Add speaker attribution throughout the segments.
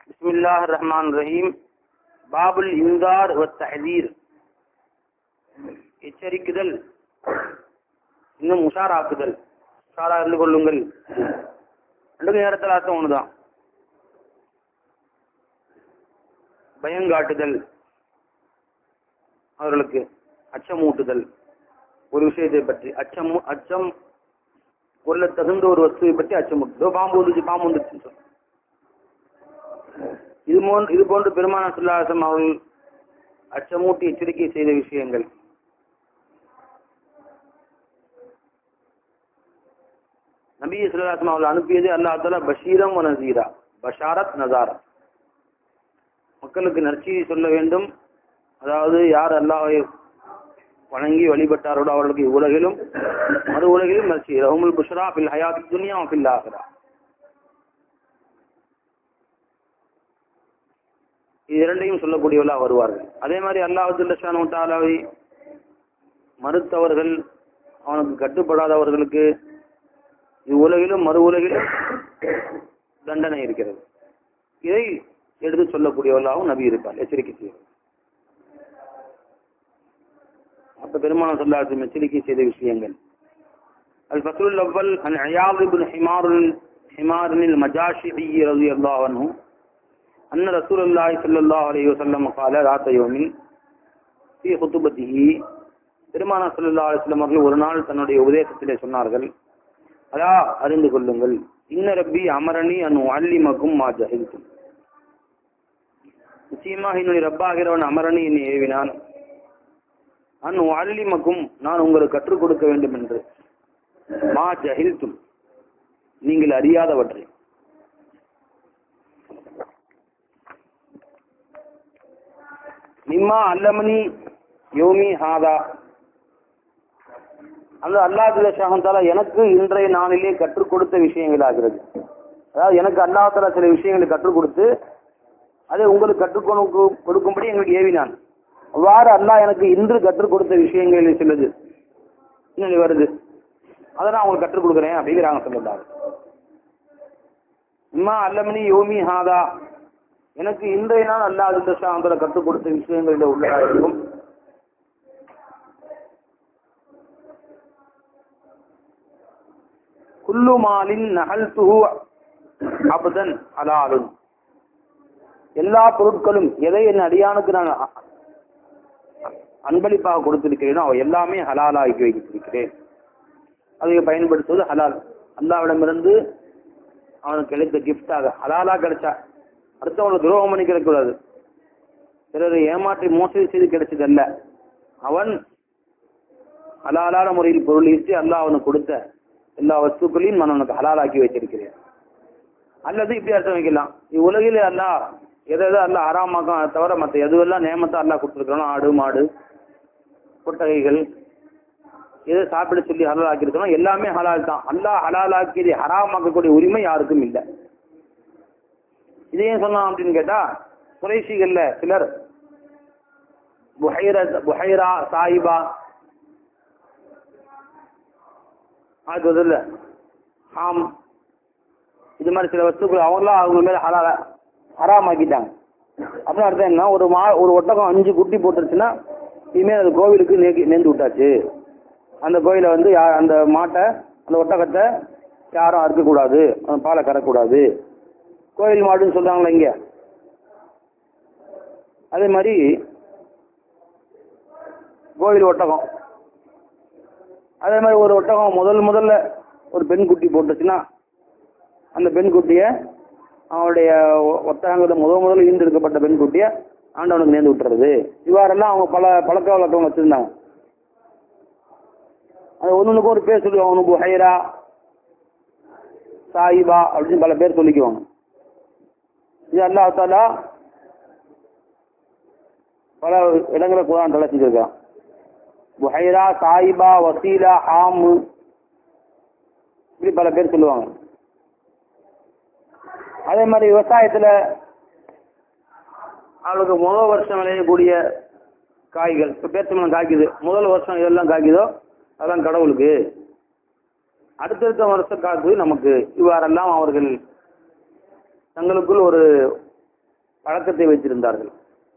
Speaker 1: بسم الله الرحمن الرحيم باب الإنذار والتحذير எச்சரிக்குதல் இன்னும் உஷாராக்குதல் உஷாரா இருந்து கொள்ளுங்கள் ரெண்டு நேரத்தில் அர்த்தம் ஒண்ணுதான் பயங்காட்டுதல் அவர்களுக்கு அச்சமூட்டுதல் ஒரு விஷயத்தை பற்றி அச்சம் அச்சம் கொல்ல தகுந்த ஒரு வஸ்துவை பற்றி அச்சமூட்டுதோ பாம்பு வந்துச்சு பாம்பு வந்துச்சுன்னு சொல்லு இது போன்று இது போன்று பெருமான சுல்லாசம் அவர்கள் அச்சமூட்டி எச்சரிக்கை செய்த விஷயங்கள் நபி சுல்லாசம் அவர்கள் அனுப்பியது அல்லாஹால பஷீரம் நசீரா பஷாரத் நசாரா மக்களுக்கு நற்செய்தி சொல்ல வேண்டும் அதாவது யார் அல்லாஹை வணங்கி வழிபட்டாரோடு அவர்களுக்கு உலகிலும் மறு உலகிலும் நற்செய்தி ரஹமுல் புஷ்ரா பில் ஹயாத் துனியா பில் ஆகிறா இது இரண்டையும் சொல்லக்கூடியவர்களா வருவார்கள் அதே மாதிரி அல்லாஹுல்லாவை மறுத்தவர்கள் அவனுக்கு கட்டுப்படாதவர்களுக்கு இவ்வுலகிலும் மறு உலகிலும் தண்டனை இருக்கிறது இதை எடுத்து சொல்லக்கூடியவர்களாகவும் நபி இருப்பார் எச்சரிக்கை செய்வார் அப்ப பெருமானம் சொல்லாத எச்சரிக்கை செய்த விஷயங்கள் அது ஃபஸ்லுல் அவ்வல் அன் அயாத் இப்னு ஹிமாருல் ஹிமாரினில் மஜாஷிஇ ரலியல்லாஹு அன்ஹு أن رسول الله صلى الله عليه وسلم قال ذات يوم في خطبته பெருமானா சல்லா அலிஸ்லாம் அவர்கள் ஒரு நாள் தன்னுடைய உபதேசத்திலே சொன்னார்கள் அதா அறிந்து கொள்ளுங்கள் இன்ன ரப்பி அமரணி அனு அல்லிமக்கும் மா ஜஹில்தும் நிச்சயமாக என்னுடைய ரப்பாகிறவன் அமரணி என்னை ஏவினான் அன் அல்லிமக்கும் நான் உங்களுக்கு கற்றுக் கொடுக்க வேண்டும் என்று மா ஜஹில்தும் நீங்கள் அறியாதவற்றை நிம்மா அல்லமணி யோமி ஹாதா அந்த அல்லாஹ் ஷாஹால எனக்கு இன்றைய நாளிலே கற்றுக் கொடுத்த விஷயங்கள் ஆகிறது அதாவது எனக்கு அல்லாஹால சில விஷயங்களை கற்றுக் கொடுத்து அதை உங்களுக்கு கற்றுக் கொடுக்கும்படி எங்களுக்கு ஏவினான் அவ்வாறு அல்லாஹ் எனக்கு இன்று கற்றுக் கொடுத்த விஷயங்கள் சிலது இன்னும் வருது அதை நான் உங்களுக்கு கற்றுக் கொடுக்குறேன் அப்படிங்கிறாங்க சொல்லுறாங்க இம்மா அல்லமணி யோமி ஹாதா எனக்கு இன்றைய நாள் அல்லாஹ் சாந்தர கற்றுக் கொடுத்த விஷயங்களில் உள்ளதாக இருக்கும் குல்லு மாலின் நகல் துகு அபதன் ஹலாலும் எல்லா பொருட்களும் எதை என் அடியானுக்கு நான் அன்பளிப்பாக கொடுத்திருக்கிறேனோ அவ எல்லாமே ஹலாலாக்கி வைத்திருக்கிறேன் அதை பயன்படுத்துவது ஹலால் அல்லாவிடமிருந்து அவனுக்கு கிடைத்த கிஃப்டாக ஹலாலா கிடைச்சா அடுத்தவனுக்கு துரோகம் பண்ணி கிடைக்கூடாது பிறரை ஏமாற்றி மோசடி செய்து கிடைச்சதல்ல அவன் ஹலாலான முறையில் பொருள் ஈர்த்து அல்லாஹ் அவனுக்கு கொடுத்த எல்லா வஸ்துக்களையும் நான் அவனுக்கு ஹலாலாக்கி வைத்திருக்கிறேன் அல்லது இப்படி அர்த்தம் வைக்கலாம் இவ்வுலகில் அல்லாஹ் எதை எதை அல்ல ஆறாமாக்கம் அதை தவிர மற்ற எதுவெல்லாம் நேமத்தை அல்லாஹ் கொடுத்துருக்கானோ ஆடு மாடு கொட்டகைகள் எதை சாப்பிட சொல்லி ஹலால் ஆக்கியிருக்கணும் எல்லாமே ஹலால் தான் அல்லாஹ் ஹலால் ஆக்கியதை ஹராமாக்கக்கூடிய உரிமை யாருக்கும் இல்லை இதையும் சொன்னான் அப்படின்னு கேட்டா குறைசிகள்ல சிலர் புஹைர புஹைரா சாயிபா அது இல்ல ஹாம் இது மாதிரி சில வஸ்துக்கள் அவங்களாம் அவங்க மேல ஹலால ஹராமாக்கிட்டாங்க அப்படின்னு அர்த்தம் என்ன ஒரு மா ஒரு ஒட்டகம் அஞ்சு குட்டி போட்டுருச்சுன்னா இனிமேல் அது கோவிலுக்கு நே நேர்ந்து விட்டாச்சு அந்த கோயிலை வந்து அந்த மாட்டை அந்த ஒட்டகத்தை யாரும் அறுக்கக்கூடாது அந்த பாலை கறக்கூடாது கோயில் மாடுன்னு சொல்றாங்களா இங்க அதே மாதிரி கோயில் ஒட்டகம் அதே மாதிரி ஒரு ஒட்டகம் முதல் முதல்ல ஒரு பெண் குட்டி போட்டுச்சுன்னா அந்த பெண் குட்டிய அவனுடைய ஒட்டகங்களை முதல் முதல்ல ஈந்தெடுக்கப்பட்ட பெண் குட்டிய ஆண்டவனுக்கு நேர்ந்து விட்டுறது இவ்வாறெல்லாம் அவங்க பல பழக்க வழக்கம் வச்சிருந்தாங்க அது ஒன்னுக்கும் ஒரு பேர் சொல்லுவாங்க ஒன்று புஹைரா சாயிபா அப்படின்னு பல பேர் சொல்லிக்குவாங்க இது அல்லாஹாலா பல இடங்களை குரான் தலை செஞ்சிருக்கான் புஹைரா சாயிபா வசீலா ஹாமு இப்படி பல பேர் சொல்லுவாங்க அதே மாதிரி விவசாயத்துல அவளுக்கு முதல் வருஷம் விளையக்கூடிய காய்கள் இப்ப பேர்த்தம்பளம் காய்க்குது முதல் வருஷம் இதெல்லாம் காய்க்குதோ அதெல்லாம் கடவுளுக்கு அடுத்தடுத்த வருஷம் காக்குது நமக்கு இவ்வாறெல்லாம் அவர்கள் தங்களுக்குள் ஒரு பழக்கத்தை வைத்திருந்தார்கள்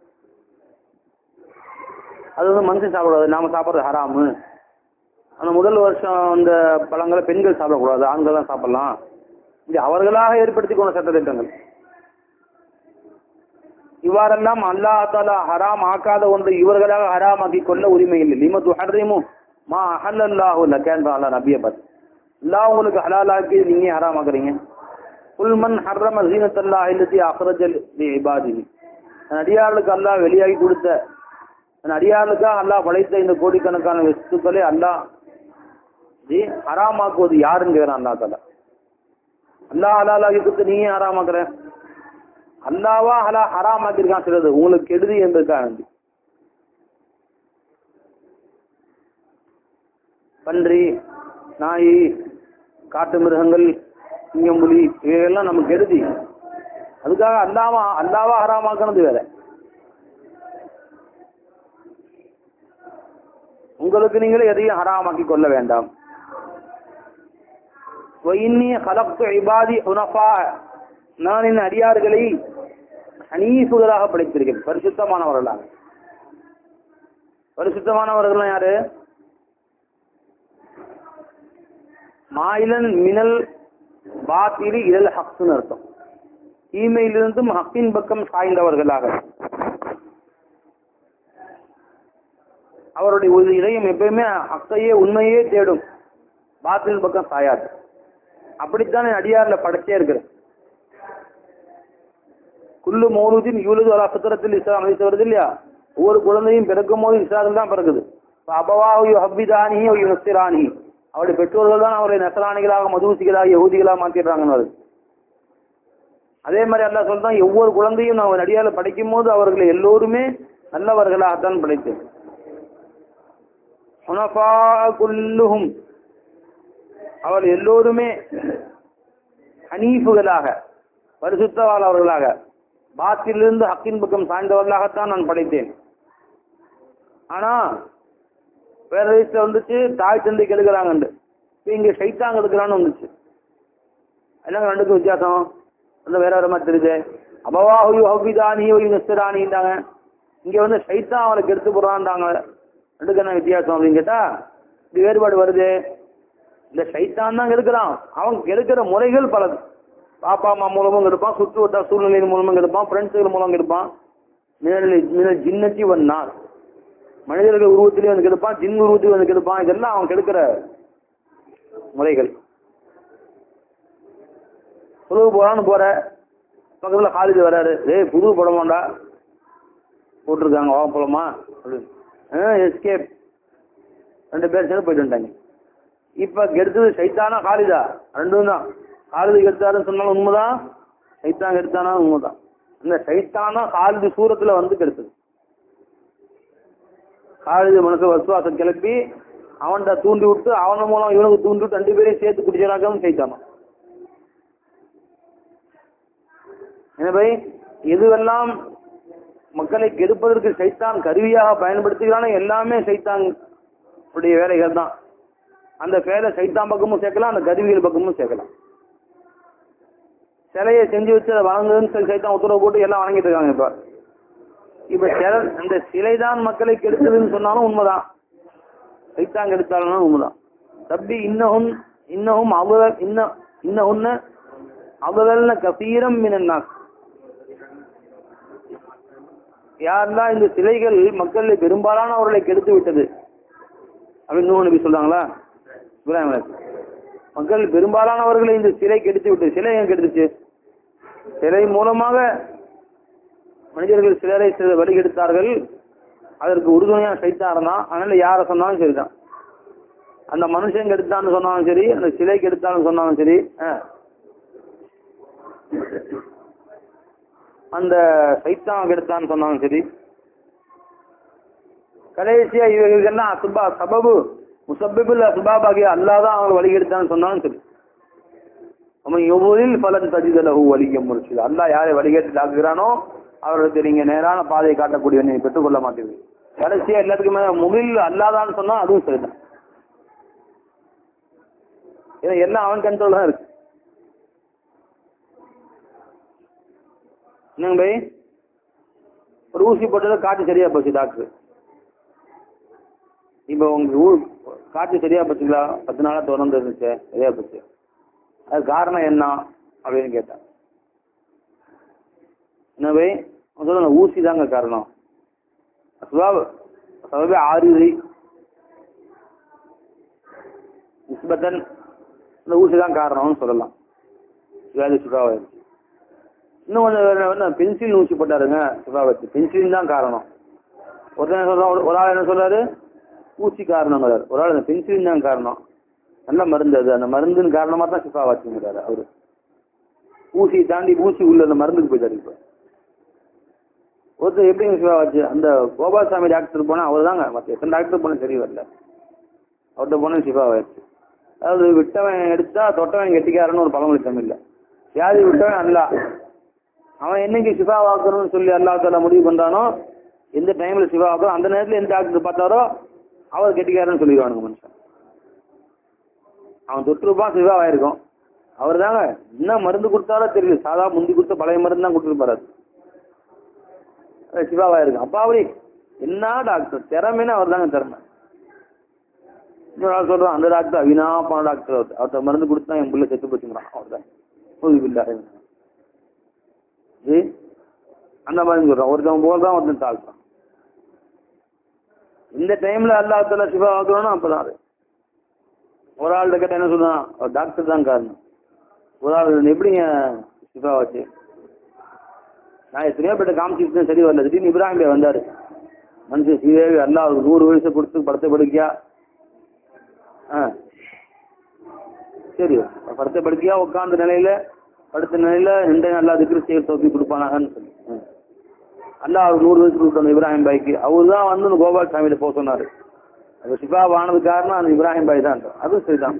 Speaker 1: அது வந்து மனுஷன் சாப்பிடக்கூடாது நாம சாப்பிடுறது ஹராமு அந்த முதல் வருஷம் அந்த பழங்களை பெண்கள் சாப்பிடக்கூடாது ஆண்கள் தான் சாப்பிடலாம் இது அவர்களாக ஏற்படுத்தி கொண்ட சட்டத்திட்டங்கள் இவ்வாறெல்லாம் அல்லா தாலா ஹராம் ஆக்காத ஒன்று இவர்களாக ஹராமாக்கி கொள்ள உரிமை இல்லை லிம துஹர்ரிமு மா அஹல்லல்லாஹு லக்கன் அல்லா நபிய பத் அல்லாஹ் உங்களுக்கு ஹலாலாக்கி நீங்க ஹராமாக்குறீங்க குல்மன் ஹர்ரம ஜீனத்தல்லாஹ் இல்லத்தி அஹ்ரஜல் லி இபாதிஹி தன் அடியார்களுக்கு அல்லாஹ் வெளியாகி கொடுத்த தன் அடியார்களுக்காக அல்லாஹ் படைத்த இந்த கோடிக்கணக்கான வஸ்துக்களை அல்லாஹ் ஜி ஹராமாக்குவது யாருன்னு கேட்கிறான் அல்லா தாலா அல்லாஹ் ஹலாலாகி கொடுத்து நீங்க ஹராமாக்குற அல்லாவா ஹலா ஹராமாக்கிருக்கான் சிலது உங்களுக்கு கெடுதி என்பதுக்காக வேண்டி பன்றி நாய் காட்டு மிருகங்கள் சிங்கம்புலி இவைகள்லாம் நமக்கு கெடுதி அதுக்காக அல்லாவா அல்லாவா ஹராமாக்கணுது வேற உங்களுக்கு நீங்களே எதையும் ஹராமாக்கி கொள்ள வேண்டாம் وإني خلقت عبادي حنفاء நான் என் அடியார்களை ஹனீஃபுகளாக படைத்திருக்கிறேன் பரிசுத்தமானவர்களாக பரிசுத்தமானவர்கள் யாரு மாயிலன் மினல் பாத்திரி இதழ் ஹக்னு அர்த்தம் தீமையிலிருந்தும் ஹக்கின் பக்கம் சாய்ந்தவர்களாக அவருடைய ஒரு இதயம் எப்பயுமே ஹக்கையே உண்மையே தேடும் பாத்தின் பக்கம் சாயாது அப்படித்தான் என் அடியார்ல படைச்சே இருக்கிறேன் குல்லு மௌலூதின் யூலுது அலா சுத்தரத்தில் இஸ்லாம் அழைத்து வருது இல்லையா ஒவ்வொரு குழந்தையும் பிறக்கும் போது இஸ்லாத்தில் தான் பிறகுது அபவாஹு ஹப்பிதானி நஸ்திரானி அவருடைய பெற்றோர்கள் தான் அவரை நசராணிகளாக மதுசிகளாக யகுதிகளாக மாத்திடுறாங்கன்னு வருது அதே மாதிரி அல்லா சொல்றான் ஒவ்வொரு குழந்தையும் நான் ஒரு அடியால படைக்கும் போது அவர்களை எல்லோருமே நல்லவர்களாகத்தான் படைத்தேன் குல்லுகும் அவர் எல்லோருமே ஹனீஃபுகளாக பரிசுத்தவாளவர்களாக பாத்திலிருந்து ஹக்கின் பக்கம் சாய்ந்தவர்களாகத்தான் நான் படைத்தேன் ஆனா வேற வயசுல வந்துச்சு தாய் தந்தை கெடுக்கிறாங்க இங்க சைத்தான் கெடுக்கிறான்னு வந்துச்சு என்னங்க ரெண்டுக்கும் வித்தியாசம் அந்த வேற வேற மாதிரி தெரியுது அபவாஹு ஹபிதானி நெஸ்தரானின்றாங்க இங்க வந்து சைத்தான் அவனை கெடுத்து போடுறான்றாங்க ரெண்டுக்கு என்ன வித்தியாசம் அப்படின்னு கேட்டா இது வேறுபாடு வருது இந்த சைத்தான் தான் கெடுக்கிறான் அவன் கெடுக்கிற முறைகள் பலது பாப்பா அம்மா மூலமும் கெடுப்பான் சுற்று வட்டார சூழ்நிலையின் மூலமும் கெடுப்பான் ஃப்ரெண்ட்ஸுகள் மூலம் கெடுப்பான் ஜின்னச்சி வந்தான் மனிதர்கள் உருவத்திலேயே வந்து கெடுப்பான் ஜின் உருவத்திலேயே வந்து கெடுப்பான் இதெல்லாம் அவன் கெடுக்கிற முறைகள் புது போறான்னு போற பக்கத்துல காலேஜ் வராரு ஏய் புது படமாண்டா போட்டிருக்காங்க வா போலமா எஸ்கேப் ரெண்டு பேர் சேர்ந்து போயிட்டு வந்துட்டாங்க இப்ப கெடுத்தது சைத்தானா காலிதா ரெண்டும் தான் காலிது கெடுத்தாருன்னு சொன்னாலும் உண்மைதான் சைத்தான் கெடுத்தானா உண்மைதான் இந்த சைத்தானா காலிது சூரத்துல வந்து கெடுத்தது காலிது மனசு வசுவாசம் கிளப்பி அவன்கிட்ட தூண்டி விட்டு அவன மூலம் இவனுக்கு தூண்டி விட்டு ரெண்டு பேரையும் சேர்த்து குடிச்சாலும் சைத்தானா எனவே எதுவெல்லாம் மக்களை கெடுப்பதற்கு சைத்தான் கருவியாக பயன்படுத்துகிறானோ எல்லாமே சைத்தான் உடைய வேலைகள் தான் அந்த பேரை சைத்தான் பக்கமும் சேர்க்கலாம் அந்த கருவிகள் பக்கமும் சேர்க்கலாம் சிலையை செஞ்சு வச்சு அதை வணங்குதுன்னு சொல்லி சைத்தான் உத்தரவு போட்டு எல்லாம் வணங்கிட்டு இருக்காங்க இப்ப இப்ப சில அந்த சிலை தான் மக்களை கெடுக்குதுன்னு சொன்னாலும் உண்மைதான் சைத்தான் கெடுத்தாலும் உண்மைதான் தப்பி இன்னகும் இன்னகும் அவ இன்ன இன்னொன்னு அவதல்ன கசீரம் மினன்னாஸ் யாரெல்லாம் இந்த சிலைகள் மக்கள் பெரும்பாலானவர்களை கெடுத்து விட்டது அப்படின்னு நூறு நபி சொல்றாங்களா இப்ராஹிம் அலைஹிஸ்ஸலாம். மக்கள் பெரும்பாலானவர்களை இந்த சிலை கெடுத்து விட்டது சிலை ஏன் கெடுத்துச்சு சிலை மூலமாக மனிதர்கள் சிலரை சில வழி கெடுத்தார்கள் அதற்கு உறுதுணையா சைத்தான் இருந்தான் அதனால யார சொன்னாலும் சரிதான் அந்த மனுஷன் கெடுத்தான்னு சொன்னாலும் சரி அந்த சிலை கெடுத்தான்னு சொன்னாலும் சரி ஆ. அந்த சைத்தான் கெடுத்தான்னு சொன்னாலும் சரி கடைசியா இவர்களுக்கெல்லாம் அசுபா சபபு முசப்பிபுல் அசுபாப் ஆகிய அல்லாதான் அவங்க வழி கெடுத்தான்னு சொன்னாலும் சரி அவன் எவ்வளில் பலன் தஜிதலகு வலிக்க முடிச்சு அல்லா யாரை வழிகேட்டு ஆக்குகிறானோ அவர்களுக்கு நீங்க நேரான பாதையை காட்டக்கூடிய நீங்க பெற்றுக்கொள்ள மாட்டீங்க கடைசியா எல்லாத்துக்குமே முகில் அல்லாதான்னு சொன்னா அதுவும் சரிதான் ஏன்னா எல்லாம் அவன் கண்ட்ரோல் தான் இருக்கு என்னங்க பை ஒரு ஊசி போட்டது காற்று சரியா போச்சு டாக்டர் இப்போ உங்க ஊர் காற்று சரியா போச்சுங்களா பத்து நாளா தொடர்ந்து இருந்துச்சு சரியா போச்சு அது காரணம் என்ன அப்படின்னு கேட்டேன் எனவே அவன் சொல்லுங்க ஊசி தாங்க காரணம் அஸ்பாப் அஸ்பாபே ஆறுதி நிஸ்பத்தன் இந்த ஊசி தான் காரணம்னு சொல்லலாம் வியாதி சுகாவாயிருச்சு இன்னும் கொஞ்சம் வேற என்ன பென்சில் ஊசி போட்டாருங்க சுகாவத்து பென்சிலின் தான் காரணம் ஒருத்தன் என்ன சொல்றான் ஒரு ஆள் என்ன சொல்றாரு ஊசி காரணங்கிறாரு ஒரு ஆள் அந்த பென்சிலின் தான் காரணம் நல்ல மருந்து அது அந்த மருந்தின் காரணமா தான் சிஃபாவாச்சுங்கிறாரு அவரு ஊசியை தாண்டி ஊசி உள்ள அந்த மருந்துக்கு போயிட்டாரு இப்ப ஒருத்தர் எப்படிங்க சிவாவாச்சு அந்த கோபாலசாமி டாக்டர் போனா அவர் தாங்க மற்ற எத்தனை டாக்டர் போனா சரி வரல அவர்கிட்ட போனா சிவாவாச்சு அதாவது விட்டவன் எடுத்தா தொட்டவன் கெட்டிக்காரன்னு ஒரு பழமொழி தமிழ்ல வியாதி விட்டவன் அல்ல அவன் என்னைக்கு சிவா வாக்கணும்னு சொல்லி அல்லா தால முடிவு பண்றானோ எந்த டைம்ல சிவா வாக்கணும் அந்த நேரத்துல எந்த டாக்டர் பார்த்தாரோ அவர் கெட்டிக்காரன்னு சொல்லிடுவானுங்க மனுஷன் அவன் தொற்றுப்பான் சிவாவாயிருக்கும் அவர் தாங்க என்ன மருந்து கொடுத்தாரோ தெரியல சாதா முந்தி கொடுத்த பழைய மருந்து தான் கொடுத்துருப்பாரு அது சிவாவாயிருக்கும் அப்பா அப்படி என்ன டாக்டர் திறமைன்னு அவர் தாங்க திறமை இன்னொரு ஆள் சொல்றான் அந்த டாக்டர் அவினா போன டாக்டர் அவர் அவர்கிட்ட மருந்து கொடுத்தா என் பிள்ளை செத்து போச்சுங்கிறான் அவர் தான் புதுபில்லா அந்த மாதிரி சொல்றான் ஒருத்தவன் போல் தான் ஒருத்தன் தாழ்த்தான் இந்த டைம்ல அல்லாஹால சிவா ஆக்கணும்னா அப்பதான் அது ஒரு ஆள்கிட்ட கேட்ட என்ன சொல்றான் அவர் டாக்டர் தான் காரணம் ஒரு ஆள் எப்படிங்க சிவா வச்சு நான் எத்தனையோ பேட்ட காமிச்சிட்டு சரி வரல திடீர்னு இப்ராஹிம் பே வந்தாரு மனுஷன் ஸ்ரீதேவி அல்லா அவருக்கு நூறு வயசு கொடுத்து படத்தை படுக்கியா ஆ சரி படத்தை படுக்கியா உட்கார்ந்த நிலையில படுத்த நிலையில இந்த நல்லா திக்ரு செய்ய தோக்கி கொடுப்பானாகன்னு சொல்லி ஆ. அல்லாஹ் அவர் நூறு வயசு கொடுத்தாங்க இப்ராஹிம் பாய்க்கு அவர் தான் வந்து அந்த கோபால் சாமியில போக சொன்னாரு அது சிபா ஆனது காரணம் அந்த இப்ராஹிம் பாய் தான் அதுவும் சரிதான்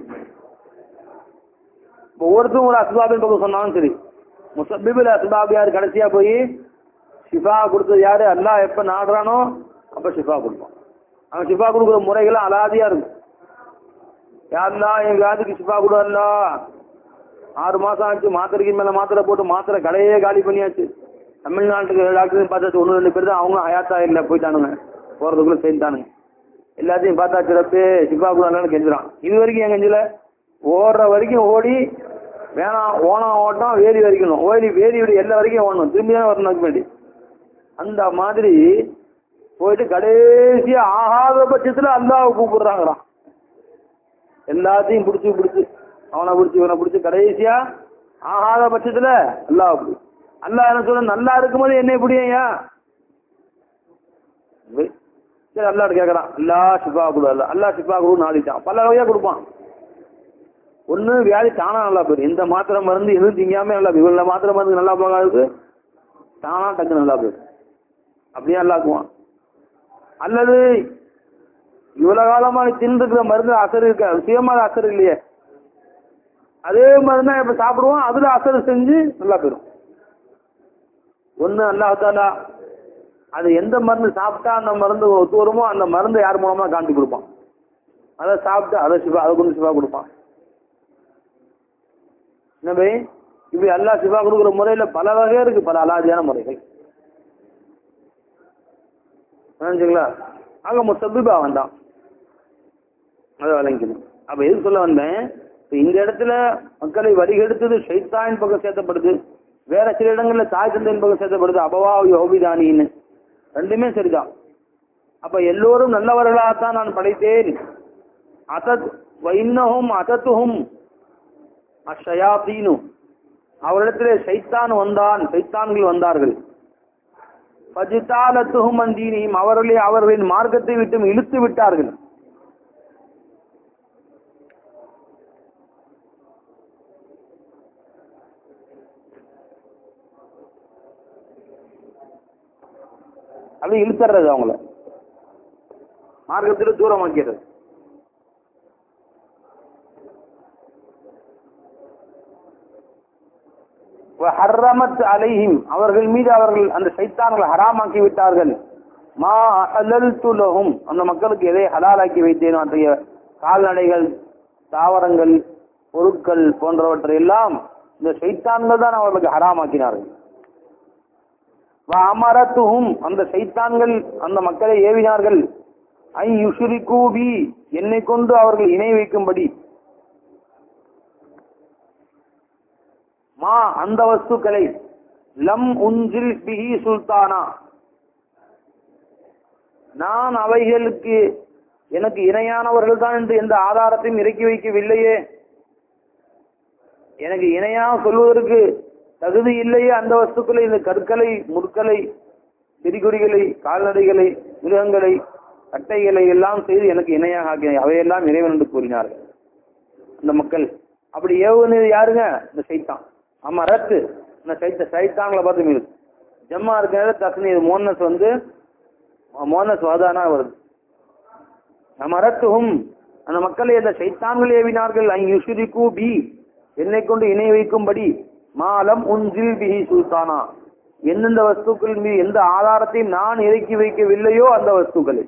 Speaker 1: இப்போ ஒவ்வொருத்தரும் ஒரு அஸ்பாபின் பக்கம் சொன்னாலும் சரி முசப்பிபில் அஸ்பாப் யார் கடைசியா போய் ஷிஃபா கொடுத்தது யாரு அல்லாஹ் எப்ப நாடுறானோ அப்ப ஷிஃபா கொடுப்பான் அவன் ஷிஃபா கொடுக்குற முறைகள் அலாதியா இருக்கும் யாருலாம் என் வியாதிக்கு ஷிஃபா கொடு அல்லா ஆறு மாசம் ஆச்சு மாத்திரைக்கு மேல மாத்திரை போட்டு மாத்திரை கடையே காலி பண்ணியாச்சு தமிழ்நாட்டுக்கு டாக்டர் பார்த்தாச்சு ஒன்று ரெண்டு பேர் தான் அவங்களும் ஹயாத்தா இல்ல போயிட்டானுங்க போறதுக்குள்ள சேர்ந்தானுங்க எல்லாத்தையும் பார்த்தா சிறப்பு ஷிஃபா கூட இல்லைன்னு கெஞ்சுறான் இது வரைக்கும் என் கெஞ்சல ஓடுற வரைக்கும் ஓடி வேணாம் ஓணம் ஓட்டம் வேலி வரைக்கணும் ஓடி வேலி விட எல்லா வரைக்கும் ஓடணும் திரும்பி தான் வரணும் அதுக்கு வேண்டி அந்த மாதிரி போயிட்டு கடைசியா ஆகாத பட்சத்துல அல்லாவை கூப்பிடுறாங்களாம் எல்லாத்தையும் பிடிச்சு பிடிச்சு அவனை பிடிச்சு இவனை பிடிச்சு கடைசியா ஆகாத பட்சத்துல அல்லாஹ் பிடி அல்லாஹ் என்ன சொல்ல நல்லா இருக்கும்போது என்னை பிடியா சரி அல்லாஹ் கேக்குறான் அல்லா ஷிஃபா குடு அல்ல அல்லா ஷிஃபா குடு நாடிட்டான் பல வகையா கொடுப்பான் ஒண்ணு வியாதி தானா நல்லா போயிடும் எந்த மாத்திரை மருந்து எதுவும் திங்காம நல்லா போயிடும் இவ்வளவு மாத்திரை மருந்து நல்லா போகாது தானா டக்கு நல்லா போயிடும் அப்படியே நல்லாக்குவான் அல்லது இவ்வளவு காலமா நீ தின்னுக்கிற மருந்து அசர் இருக்க சுயமான அசர் இல்லையே அதே மருந்து இப்ப சாப்பிடுவோம் அதுல அசர் செஞ்சு நல்லா போயிடும் ஒண்ணு அல்லாஹாலா அது எந்த மருந்து சாப்பிட்டா அந்த மருந்து ஒத்து வருமோ அந்த மருந்து யார் மூலமா காண்டி கொடுப்பான் அதை சாப்பிட்டு அதை சிவா அதை கொண்டு சிவா கொடுப்பான் எனவே இப்படி அல்லா சிவா கொடுக்குற முறையில பல வகை இருக்கு பல அலாதியான முறைகள் புரிஞ்சுங்களா அங்க முசபிபா வந்தான் அதை வழங்கிக்கணும் அப்ப எது சொல்ல வந்தேன் இப்ப இந்த இடத்துல மக்களை வரிகெடுத்தது ஷைத்தாயின் பக்கம் சேர்த்தப்படுது வேற சில இடங்கள்ல தாய் தந்தையின் பக்கம் சேர்த்தப்படுது அபவா யோபிதானின்னு ரெண்டுமே சரிதான் அப்ப எல்லோரும் நல்லவர்களாகத்தான் நான் படைத்தேன் அசத் வைன்னஹும் அசத்துஹும் அஷயாத்தீனும் அவரிடத்திலே சைத்தான் வந்தான் சைத்தான்கள் வந்தார்கள் பஜித்தாலத்துஹும் அந்தீனியும் அவர்களே அவர்களின் மார்க்கத்தை விட்டு இழுத்து விட்டார்கள் அது இழுத்துறது அவங்கள மார்க்கத்தில் தூரமாக்கிறது ஹர்ரமத் அலைஹிம் அவர்கள் மீது அவர்கள் அந்த சைத்தான்கள் ஹராமாக்கி விட்டார்கள் மா அஹலல்து லஹும் அந்த மக்களுக்கு எதை ஹலாலாக்கி வைத்தேனோ அத்தகைய கால்நடைகள் தாவரங்கள் பொருட்கள் போன்றவற்றை எல்லாம் இந்த சைத்தான்கள் தான் அவர்களுக்கு ஹராமாக்கினார்கள் அமரத்துஹும் அந்த சைத்தான்கள் அந்த மக்களை ஏவினார்கள் ஐ யுஷுரிக்கு பி என்னை கொண்டு அவர்கள் இணை வைக்கும்படி மா அந்த வஸ்துக்களை லம் உஞ்சில் பிஹி சுல்தானா நான் அவைகளுக்கு எனக்கு இணையானவர்கள் தான் என்று எந்த ஆதாரத்தையும் இறக்கி வைக்கவில்லையே எனக்கு இணையா சொல்வதற்கு தகுதி இல்லையே அந்த வஸ்துக்களை இந்த கற்களை முற்களை செடிகொடிகளை கால்நடைகளை மிருகங்களை கட்டைகளை எல்லாம் செய்து எனக்கு இணையாக ஆக்கின அவையெல்லாம் இறைவன் என்று கூறினார்கள் அந்த மக்கள் அப்படி ஏவுனது யாருங்க இந்த சைத்தான் ஆமா ரத்து இந்த சைத்த சைத்தாங்களை பார்த்து மீது ஜம்மா இருக்கிற தசனி மோனஸ் வந்து மோனஸ் வாதானா வருது நம்ம ரத்துகும் அந்த மக்களை அந்த சைத்தான்கள் ஏவினார்கள் அங்குஷுரிக்கு பி என்னை கொண்டு இணை வைக்கும்படி மாலம் உன்சில் பிஹி சுல்தானா எந்தெந்த வஸ்துக்கள் மீது எந்த ஆதாரத்தையும் நான் இறக்கி வைக்கவில்லையோ அந்த வஸ்துக்களை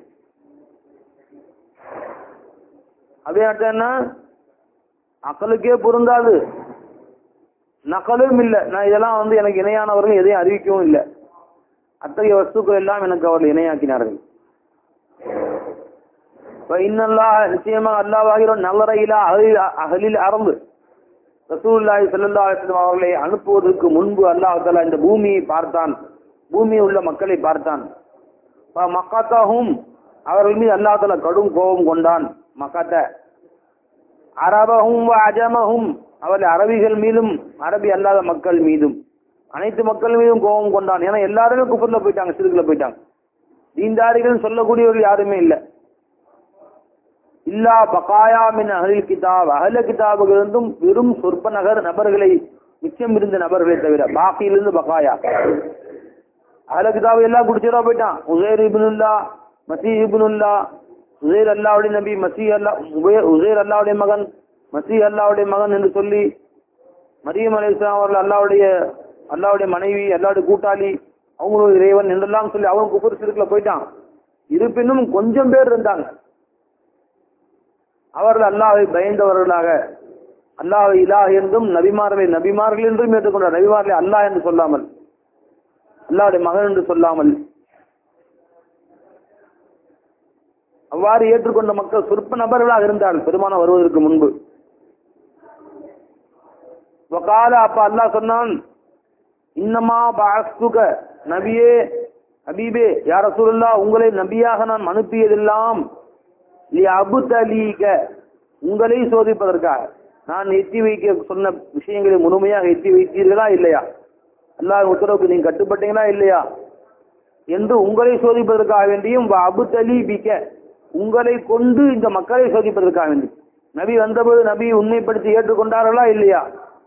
Speaker 1: அதே என்ன அக்கலுக்கே பொருந்தாது நகலும் இல்லை நான் இதெல்லாம் வந்து எனக்கு இணையானவர்கள் எதையும் அறிவிக்கவும் இல்லை அத்தகைய வஸ்துக்கள் எல்லாம் எனக்கு அவர்கள் இணையாக்கினார்கள் இன்னல்லா நிச்சயமா அல்லாவாகிறோம் நல்லறையிலா அகலில் அகலில் அறந்து ரசூல்லாய் செல்லல்லா அவர்களை அனுப்புவதற்கு முன்பு அல்லாஹால இந்த பூமியை பார்த்தான் பூமியில் உள்ள மக்களை பார்த்தான் மக்காத்தாவும் அவர்கள் மீது அல்லாஹால கடும் கோபம் கொண்டான் மக்காத்த அரபகும் அஜமகும் அவர்கள் அரபிகள் மீதும் அரபி அல்லாத மக்கள் மீதும் அனைத்து மக்கள் மீதும் கோபம் கொண்டான் ஏன்னா எல்லாருமே குப்பர்ல போயிட்டாங்க சிறுக்குல போயிட்டாங்க தீந்தாரிகள் சொல்லக்கூடியவர்கள் யாருமே இல்லை இல்லா பகாயா மின் அகலில் கிதாப் அகல கிதாபுகளிருந்தும் வெறும் சொற்ப நகர் நபர்களை மிச்சம் இருந்த நபர்களை தவிர பாக்கியிலிருந்து பகாயா அகல கிதாபு எல்லாம் குடிச்சிடா போயிட்டான் உசேர் இபுனுல்லா மசீ இபுனுல்லா உசேர் அல்லாவுடைய நபி மசீ அல்லா உசேர் அல்லாவுடைய மகன் மசீ அல்லாவுடைய மகன் என்று சொல்லி மரியம் அலி இஸ்லாம் அவர்கள் அல்லாவுடைய அல்லாவுடைய மனைவி அல்லாவுடைய கூட்டாளி அவங்களுடைய இறைவன் என்றெல்லாம் சொல்லி அவன் குப்பர் சிறுக்குல போயிட்டான் இருப்பினும் கொஞ்சம் பேர் இருந்தாங்க அவர்கள் அல்லாவை பயந்தவர்களாக அல்லாஹ் இலாஹ் என்றும் நபிமார்களை நபிமார்கள் என்றும் ஏற்றுக்கொண்டார் நபிமார்களை அல்லாஹ் என்று சொல்லாமல் அல்லாவுடைய மகன் என்று சொல்லாமல் அவ்வாறு ஏற்றுக்கொண்ட மக்கள் சொற்ப நபர்களாக இருந்தார்கள் பெருமானம் வருவதற்கு முன்பு வகால அப்ப அல்லாஹ் சொன்னான் இன்னமா பாஸ்துக நபியே ஹபீபே யார சூழல்லா உங்களை நபியாக நான் அனுப்பியதெல்லாம் அபுதலீக உங்களை சோதிப்பதற்காக நான் எத்தி வைக்க சொன்ன விஷயங்களை முழுமையாக எத்தி வைத்தீர்களா இல்லையா அல்லாஹ் உத்தரவுக்கு நீங்க கட்டுப்பட்டீங்களா இல்லையா என்று உங்களை சோதிப்பதற்காக வேண்டியும் அபுதலி பிக்க உங்களை கொண்டு இந்த மக்களை சோதிப்பதற்காக வேண்டி நபி வந்தபோது நபி உண்மைப்படுத்தி ஏற்றுக்கொண்டார்களா இல்லையா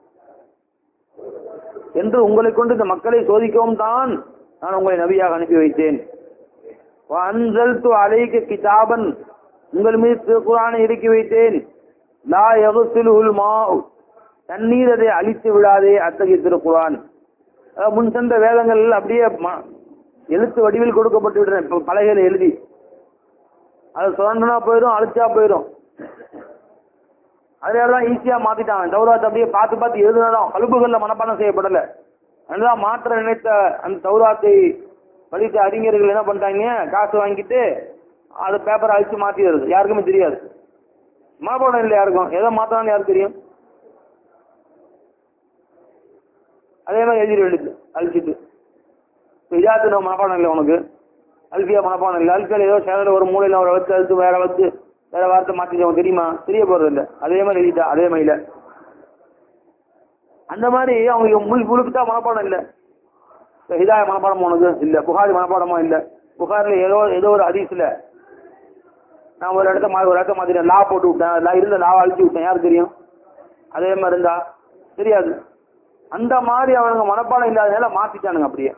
Speaker 1: என்று உங்களை கொண்டு இந்த மக்களை சோதிக்கவும் தான் நான் உங்களை நபியாக அனுப்பி வைத்தேன் அன்சல் து அலைக்க கிதாபன் உங்கள் மீது திருக்குறானை இறக்கி வைத்தேன் லா எகுசிலுல் மா தண்ணீர் அதை அழித்து விடாதே அத்தகைய திருக்குறான் முன் சென்ற வேதங்கள் அப்படியே எழுத்து வடிவில் கொடுக்கப்பட்டு விடுறேன் பலகையில எழுதி அது சுரண்டனா போயிடும் அழிச்சா போயிடும் அதனாலதான் ஈஸியா மாத்திட்டாங்க தௌராத் அப்படியே பார்த்து பார்த்து எழுதுனதான் கழுப்புகள்ல மனப்பாடம் செய்யப்படல அதுதான் மாற்ற நினைத்த அந்த தௌராத்தை படித்த அறிஞர்கள் என்ன பண்ணிட்டாங்க காசு வாங்கிட்டு அது பேப்பரை அழிச்சு மாத்திடுறது யாருக்குமே தெரியாது மனப்பாடம் இல்லை யாருக்கும் எதை மாத்தான்னு யாருக்கு தெரியும் அதே மாதிரி எழுதிட வேண்டியது அழிச்சிட்டு இஜாத்து மனப்பாடம் இல்லை உனக்கு அல்பியா மனப்பாடம் இல்லை அல்பியா ஏதோ சேனல் ஒரு மூலையில அவரை வச்சு அழுத்து வேற வச்சு வேற வார்த்தை மாத்தி தெரியுமா தெரிய போறது இல்லை அதே மாதிரி எழுதிட்டா அதே மாதிரில அந்த மாதிரி அவங்க முழு முழுக்கிட்டா மனப்பாடம் இல்லை ஹிதாய மனப்பாடம் உனக்கு இல்ல புகாரி மனப்பாடமா இல்ல புகாரில ஏதோ ஏதோ ஒரு அதிசல நான் ஒரு இடத்த மா- ஒரு இடத்த மாதிரி லா போட்டு விட்டேன் லா இருந்த லாவை அழிச்சு விட்டேன் யாருக்கு தெரியும் அதே மாதிரி இருந்தா தெரியாது அந்த மாதிரி அவனுங்க மனப்பாடம் இல்லாதனால மாத்திட்டானுங்க அப்படியே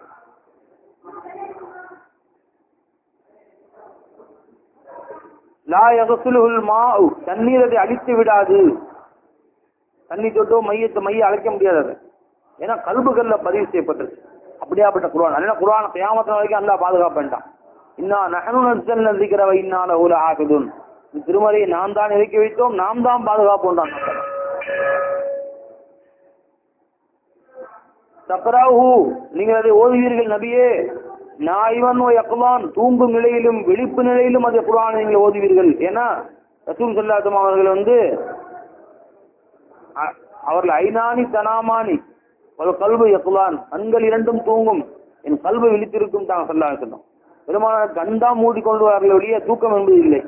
Speaker 1: லா யகசுலுல் மாஉ தண்ணீர் அதை அழித்து விடாது தண்ணி தொட்டோ மையத்தை மைய அழைக்க முடியாது அது ஏன்னா கல்புகள்ல பதிவு செய்யப்பட்டது அப்படியாப்பட்ட குர்ஆன் அதனால குர்ஆன் கியாமத்து வரைக்கும் அல்லாஹ் பாதுகாப்பு வேண்டாம் இன்னா நஹனு நஸ்ஸல்னா ذிக்ர வ இன்னா லஹு லஹாஃபிதுன் இந்த திருமறையை நாம் தான் இறக்கி வைத்தோம் நாம் தான் பாதுகாப்பு உண்டான் தக்ராஹு நீங்கள் அதை ஓதுவீர்கள் நபியே நாய்வன் யக்லான் தூங்கும் நிலையிலும் விழிப்பு நிலையிலும் அதை குர்ஆனை நீங்கள் ஓதுவீர்கள் ஏன்னா ரசூல் ஸல்லல்லாஹு அவர்கள் வந்து அ- அவர்கள் ஐநானி தனாமானி ஒரு கல்வு யக்லான் கண்கள் இரண்டும் தூங்கும் என் கல்வு விழித்திருக்கும் தான் ஸல்லல்லாஹு அலைஹி வஸல்லம் பெருமான கண்டா மூடிக்கொண்டு வார்கள் ஒழிய தூக்கம் என்பது இல்லை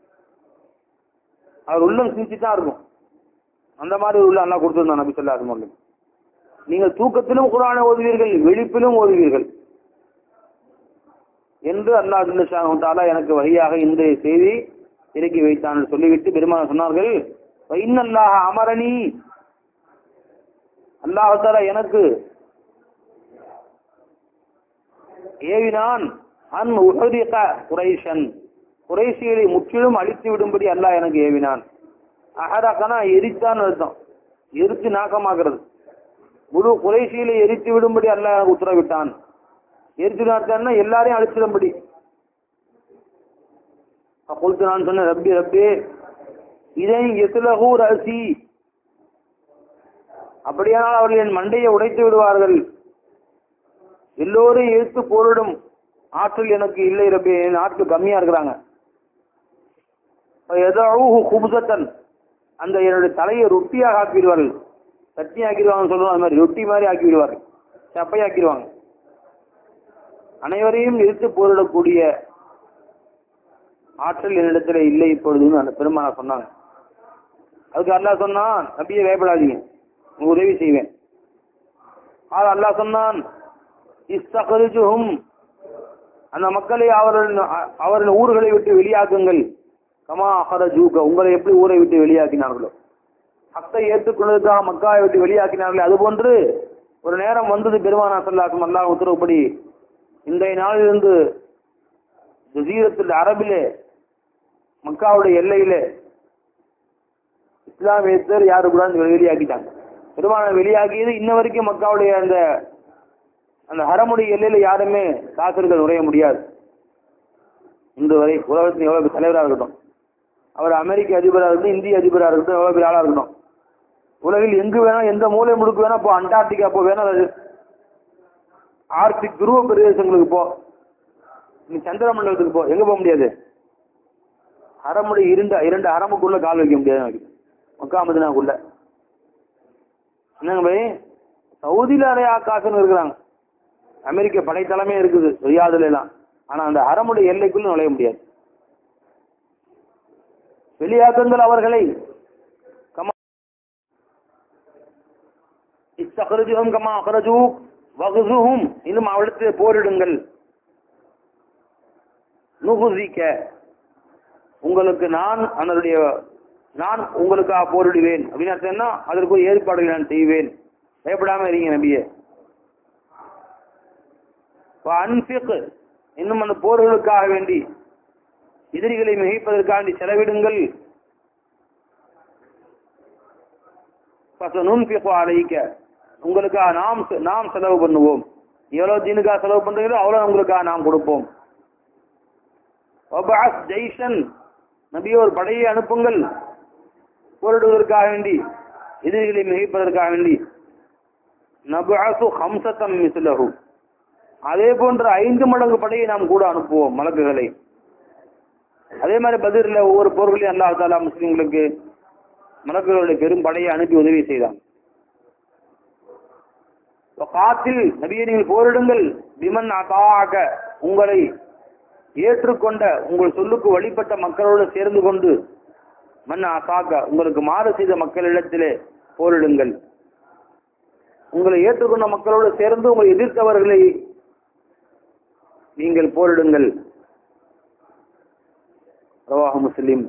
Speaker 1: அவர் உள்ளம் சிரிச்சு தான் இருக்கும் அந்த மாதிரி உள்ள அல்லாஹ் கொடுத்திருந்தான் நபி ஸல்லல்லாஹு அலைஹி வஸல்லம் நீங்கள் தூக்கத்திலும் குர்ஆனை ஓதுவீர்கள் விழிப்பிலும் ஓதுவீர்கள் என்று அல்லாஹ் ஜல்லஷாஹு தஆலா எனக்கு வழியாக இந்த செய்தி இறக்கி வைத்தான் என்று சொல்லிவிட்டு பெருமாள் சொன்னார்கள் இன்னல்லாஹ அமரணி அல்லாஹ் தஆலா எனக்கு ஏவினான் அன் உஹரிக குரைஷன் குறைசிகளை முற்றிலும் அழித்து விடும்படி அல்லாஹ் எனக்கு ஏவினான் அஹரகனா எரித்தான் அர்த்தம் எரித்து நாக்கமாகிறது முழு குறைசிகளை எரித்து விடும்படி அல்லாஹ் எனக்கு உத்தரவிட்டான் எரித்து நாட்டான்னா எல்லாரையும் அழிச்சிடும்படி அப்பொழுது நான் சொன்னேன் ரப்பி ரப்பி இதை எசுலகு ரசி அப்படியானால் அவர்கள் என் மண்டையை உடைத்து விடுவார்கள் எல்லோரும் எழுத்து போரிடும் ஆற்றல் எனக்கு இல்லை ரப்பி என் ஆட்கள் கம்மியா இருக்கிறாங்க எதாவது குபுசத்தன் அந்த என்னுடைய தலையை ரொட்டியாக ஆக்கிடுவார்கள் சட்னி ஆக்கிடுவாங்கன்னு சொல்லுவாங்க அது மாதிரி ரொட்டி மாதிரி ஆக்கி விடுவார்கள் சப்பையாக்கிடுவாங்க அனைவரையும் எதிர்த்து போரிடக்கூடிய ஆற்றல் என்னிடத்துல இல்லை இப்பொழுதுன்னு அந்த பெருமானா சொன்னாங்க அதுக்கு அல்லாஹ் சொன்னான் நபியை பயப்படாதீங்க உங்களுக்கு உதவி செய்வேன் ஆனா அல்லாஹ் சொன்னான் இஸ்தகரிஜுஹும் அந்த மக்களை அவர்கள் அவர்கள் ஊர்களை விட்டு வெளியாக்குங்கள் கமா அஹரஜூக உங்களை எப்படி ஊரை விட்டு வெளியாக்கினார்களோ ஹத்தை ஏற்றுக்கொண்டதுக்காக மக்காவை விட்டு வெளியாக்கினார்களே அதுபோன்று ஒரு நேரம் வந்தது பெருமானா சொல்லாக்கும் அல்லாஹ் உத்தரவுப்படி இன்றைய நாளிலிருந்து ஜசீரத்தில் அரபிலே மக்காவுடைய எல்லையிலே இஸ்லாமியத்தர் யாரு கூட வெளியாக்கிட்டாங்க பெருமான வெளியாக்கியது இன்ன வரைக்கும் மக்காவுடைய அந்த அந்த ஹரமுடைய எல்லையில யாருமே காசர்கள் நுழைய முடியாது இன்று வரை உலகத்தின் எவ்வளவு பெரிய தலைவராக இருக்கட்டும் அவர் அமெரிக்க அதிபராக இருக்கட்டும் இந்திய அதிபராக இருக்கட்டும் எவ்வளவு பெரிய ஆளா இருக்கட்டும் உலகில் எங்கு வேணா எந்த மூலை முடுக்கு வேணா இப்போ அண்டார்டிகா போ வேணா அது ஆர்டிக் துருவ பிரதேசங்களுக்கு போ நீ சந்திர மண்டலத்துக்கு போ எங்க போக முடியாது ஹரமுடைய இருந்த இரண்டு ஹரமுக்குள்ள கால் வைக்க முடியாது மக்கா மதினாக்குள்ள என்னங்க பை சவுதியில நிறைய ஆகாசம் இருக்கிறாங்க அமெரிக்க படைத்தளமே இருக்குது ரியாதுல எல்லாம் ஆனா அந்த ஹரமுடைய எல்லைக்குள்ள நுழைய முடியாது வெளியாக்குங்கள் அவர்களை கமா இஸ்தகருஜுகும் கமா அகரஜூ வகுசுகும் இன்னும் அவளிடத்தில் போரிடுங்கள் நுகுசிக்க உங்களுக்கு நான் அதனுடைய நான் உங்களுக்காக போரிடுவேன் அப்படின்னு அர்த்தம் என்ன அதற்கு ஒரு ஏற்பாடுகளை நான் செய்வேன் பயப்படாம இருங்க நபியே அன்பிக் இன்னும் அந்த போர்களுக்காக வேண்டி எதிரிகளை மிகைப்பதற்காண்டி செலவிடுங்கள் அழைக்க உங்களுக்காக நாம் நாம் செலவு பண்ணுவோம் எவ்வளவு தீனுக்காக செலவு பண்றீங்களோ அவ்வளவு உங்களுக்காக நாம் கொடுப்போம் ஜெய்சன் நபிய ஒரு படையை அனுப்புங்கள் போரிடுவதற்காக வேண்டி எதிரிகளை மிகைப்பதற்காக வேண்டி நபாசு ஹம்சத்தம் மிஸ்லஹு அதே போன்ற ஐந்து மடங்கு படையை நாம் கூட அனுப்புவோம் மலக்குகளை அதே மாதிரி பதிரில் ஒவ்வொரு போர்களையும் அல்லாஹ் தாலா முஸ்லிம்களுக்கு மலக்குகளுடைய பெரும் படையை அனுப்பி உதவி செய்தான் காத்தில் நபியை நீங்கள் போரிடுங்கள் விமன் அதாக உங்களை ஏற்றுக்கொண்ட உங்கள் சொல்லுக்கு வழிபட்ட மக்களோடு சேர்ந்து கொண்டு மன் அசாக்க உங்களுக்கு மாறு செய்த மக்களிடத்திலே போரிடுங்கள் உங்களை ஏற்றுக்கொண்ட மக்களோடு சேர்ந்து உங்களை எதிர்த்தவர்களை நீங்கள் போரிடுங்கள் ரவாஹ் முஸ்லிம்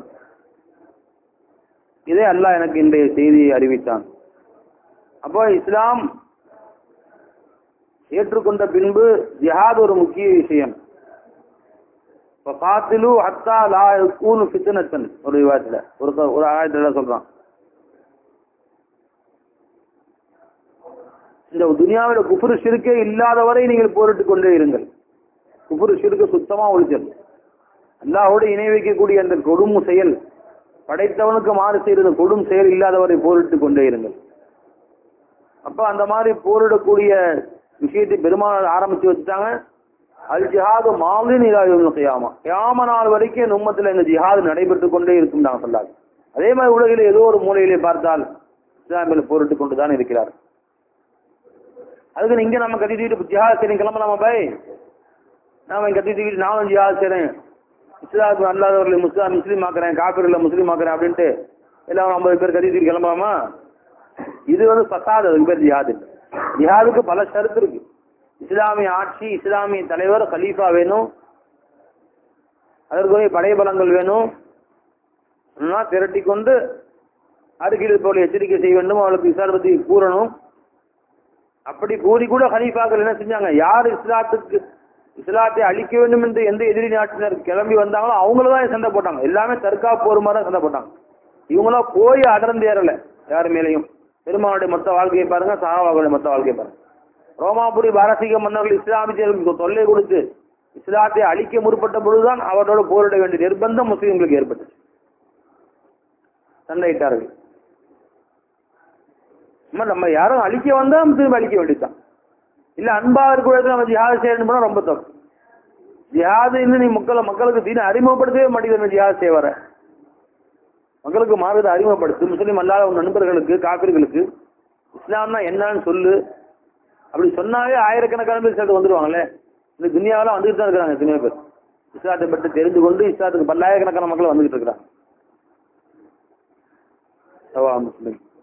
Speaker 1: இதே அல்லாஹ் எனக்கு இன்றைய செய்தியை அறிவித்தான் அப்போ இஸ்லாம் ஏற்றுக்கொண்ட பின்பு ஜிஹாத் ஒரு முக்கிய விஷயம் காத்திலு ஹத்தா லா கூனு ஃபித்னத்தன் ஒரு விவாதத்துல ஒரு ஒரு ஆயத்துல சொல்றான் இந்த துனியாவில குஃபுரு சிறுக்கே இல்லாதவரை நீங்கள் போரிட்டுக் கொண்டே இருங்கள் குஃபுரு சிறுக்கு சுத்தமா ஒழிச்சல் அல்லாஹோடு இணை வைக்கக்கூடிய அந்த கொடும் செயல் படைத்தவனுக்கு மாறு செய்யறது கொடும் செயல் இல்லாதவரை போரிட்டுக் கொண்டே இருங்கள் அப்ப அந்த மாதிரி போரிடக்கூடிய விஷயத்தை பெருமாள் ஆரம்பிச்சு வச்சுட்டாங்க அல் ஜிஹாது மாலின் இலாயுமா கியாம நாள் வரைக்கும் இந்த உம்மத்துல இந்த ஜிஹாது நடைபெற்றுக் கொண்டே இருக்கும் நாங்க சொல்லாது அதே மாதிரி உலகில் ஏதோ ஒரு மூலையிலே பார்த்தால் இஸ்லாமியில் போரிட்டுக் கொண்டுதான் இருக்கிறார் அதுக்கு இங்க நம்ம கத்தி தூக்கிட்டு ஜிஹாத் செய்யணும் கிளம்பலாமா பாய் நாம கத்தி தூக்கிட்டு நானும் ஜிஹாத் செய்றேன் இஸ்லாத்துக்கு அல்லாதவர்களை முஸ்லாம் முஸ்லீம் ஆக்குறேன் காப்பீர்ல முஸ்லீம் ஆக்குறேன் அப்படின்ட்டு எல்லாம் ஐம்பது பேர் கத்தி தூக்கி கிளம்பலாமா இது வந்து பசாது அதுக்கு பேர் ஜிஹாது இல்ல. ஜிஹாதுக்கு பல ஷரத்து இருக்கு இஸ்லாமிய ஆட்சி இஸ்லாமிய தலைவர் கலீஃபா வேணும் அதற்குரிய படைபலங்கள் வேணும் எல்லாம் திரட்டி கொண்டு அருகில் போல எச்சரிக்கை செய்ய வேண்டும் அவளுக்கு விசாரப்பத்தி கூறணும் அப்படி கூறி கூட ஹனீஃபாக்கள் என்ன செஞ்சாங்க யார் இஸ்லாத்துக்கு இஸ்லாத்தை அழிக்க வேண்டும் என்று எந்த எதிரி நாட்டினர் கிளம்பி வந்தாங்களோ அவங்களதான் சண்டை போட்டாங்க எல்லாமே தற்காப்பு ஒரு மாதிரி சண்டை போட்டாங்க இவங்களா போய் அடர்ந்து ஏறல யார் மேலையும் பெருமானுடைய மொத்த வாழ்க்கையை பாருங்க சஹாபாவுடைய மொத்த வாழ்க்கையை பாருங்க ரோமாபுரி பாரசீக மன்னர்கள் இஸ்லாமியர்களுக்கு தொல்லை கொடுத்து இஸ்லாத்தை அழிக்க முற்பட்ட பொழுதுதான் அவரோட போரிட வேண்டிய நிர்பந்தம் முஸ்லிம்களுக்கு ஏற்பட்டுச்சு சண்டையிட்டார்கள் சும்மா நம்ம யாரும் அழிக்க வந்தா திரும்ப அழிக்க வேண்டியதுதான் இல்ல அன்பா இருக்கிற நம்ம ஜிஹாது செய்யணும் போனா ரொம்ப தப்பு ஜிஹாது இன்னும் நீ மக்களை மக்களுக்கு தீன அறிமுகப்படுத்தவே மாட்டேங்குது ஜிஹாது செய்ய வர மக்களுக்கு மாறுவதை அறிமுகப்படுத்து முஸ்லீம் அல்லாத உன் நண்பர்களுக்கு காப்பீர்களுக்கு இஸ்லாம்னா என்னன்னு சொல்லு அப்படி சொன்னாவே ஆயிரக்கணக்கான பேர் சேர்த்து வந்துருவாங்களே இந்த துனியாவெல்லாம் வந்துட்டு தான் இருக்கிறாங்க எத்தனையோ பேர் இஸ்லாத்தை பற்றி தெரிந்து கொண்டு இஸ்லாத்துக்கு பல்லாயிரக்கணக்கான மக்கள் வந்துகிட்டு இருக்கிறாங்க சவா முஸ்லிம்